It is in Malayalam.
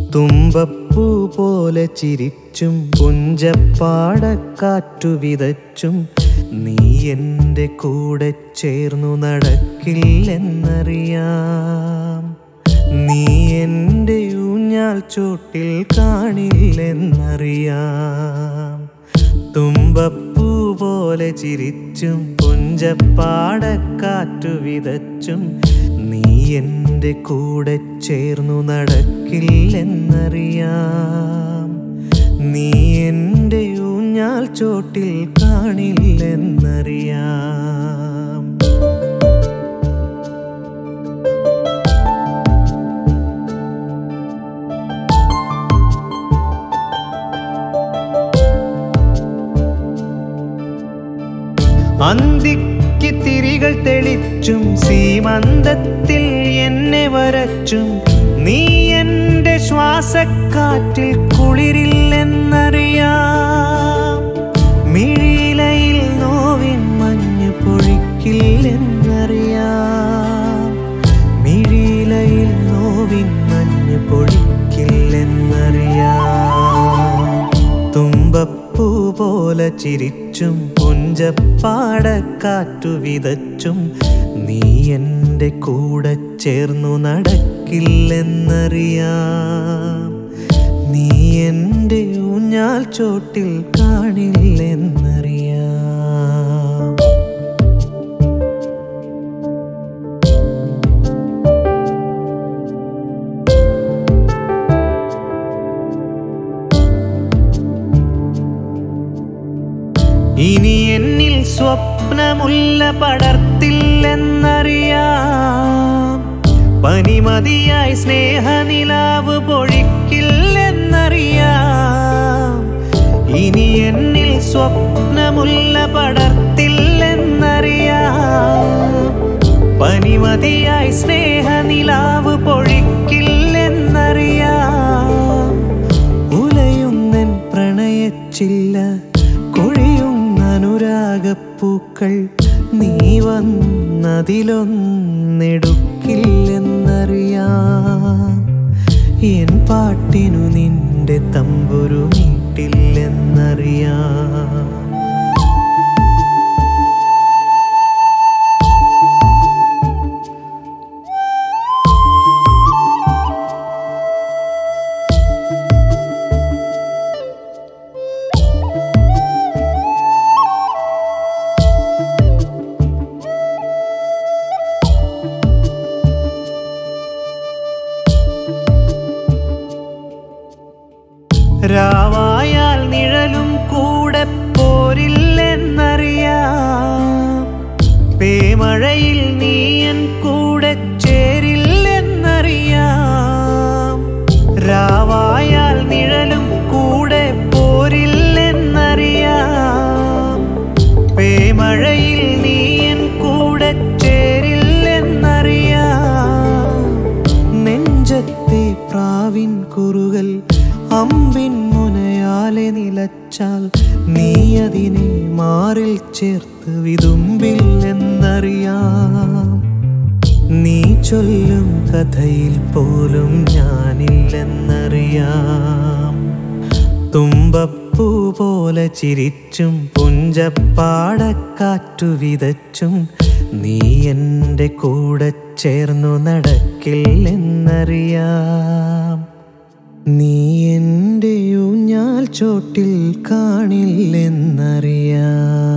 തുമ്പപ്പൂ പോലെ ചിരിച്ചും പുഞ്ചപ്പാടക്കാറ്റു വിതച്ചും നീ എൻ്റെ കൂടെ ചേർന്നു നടക്കില്ലെന്നറിയാം നീ എൻ്റെ ഊഞ്ഞാൽ ചോട്ടിൽ കാണില്ലെന്നറിയാം തുമ്പപ്പൂ പോലെ ചിരിച്ചും പുഞ്ചപ്പാടക്കാറ്റു വിതച്ചും നീ എൻ്റെ കൂടെ ചേർന്നു നടക്കില്ലെന്നറിയാം നീ എൻ്റെ ഊഞ്ഞാൽ ചോട്ടിൽ കാണില്ലെന്നറിയാം അന്തിക്ക് തിരികൾ തെളിച്ചും സീമന്തത്തിൽ എന്നെ വരച്ചും നീ എൻ്റെ ശ്വാസക്കാറ്റിൽ കുളിരില്ലെന്നറിയാം മിഴിയിലയിൽ നോവിൻ മഞ്ഞ് പൊഴിക്കില്ലെന്നറിയാം മിഴിയിലയിൽ നോവിൻ മഞ്ഞ് പൊഴിക്കില്ലെന്നറിയാം തുമ്പപ്പൂ പോലെ ചിരിച്ചും പുഞ്ചപ്പാടക്കാറ്റു വിതച്ചും നീ എൻ്റെ കൂടെ ചേർന്നു നടക്കില്ലെന്നറിയാം നീ എൻ്റെ ഊഞ്ഞാൽ ചോട്ടിൽ കാണില്ലെന്നറിയാം ഇനി എന്നിൽ സ്വപ്നമുല്ല പടർത്തില്ലെന്നറിയാം പനിമതിയായി സ്നേഹനിലാവ് പൊഴിക്കില്ലെന്നറിയാം ഇനി എന്നിൽ സ്വപ്നമുല്ല പടർത്തില്ലെന്നറിയാം പനിമതിയായി സ്നേഹനിലാവ് പൊഴിക്കില്ലെന്നറിയാം ഉലയുന്നൻ പ്രണയച്ചില്ല കൊഴിയുന്ന അനുരാഗപ്പൂക്കൾ നീ വന്നതിലൊന്നെടുക്കില്ലെന്നറിയാം എൻ പാട്ടിനു നിന്റെ തമ്പുരു മീട്ടില്ലെന്നറിയാം രാവായാൽ നിഴലും കൂടെ പോരില്ലെന്നറിയാം പേമഴയിൽ നീയൻ കൂടെ ചേരില്ലെന്നറിയാം രാവായാൽ നിഴലും കൂടെ പോരില്ലെന്നറിയാം പേമഴയിൽ നീയൻ കൂടെ ചേരില്ലെന്നറിയാം നെഞ്ചത്തെ പ്രാവിൻ കുറുകൽ അമ്പിൻ മുനയാലെ നിലച്ചാൽ നീ അതിനെ മാറിൽ ചേർത്ത് വിതുമ്പില്ലെന്നറിയാം നീ ചൊല്ലും കഥയിൽ പോലും ഞാനില്ലെന്നറിയാം തുമ്പപ്പൂ പോലെ ചിരിച്ചും പുഞ്ചപ്പാടക്കാറ്റു വിതച്ചും നീ എൻ്റെ കൂടെ ചേർന്നു നടക്കില്ലെന്നറിയാം നീ എൻ്റെ ഊഞ്ഞാൽ ചോട്ടിൽ കാണില്ലെന്നറിയാം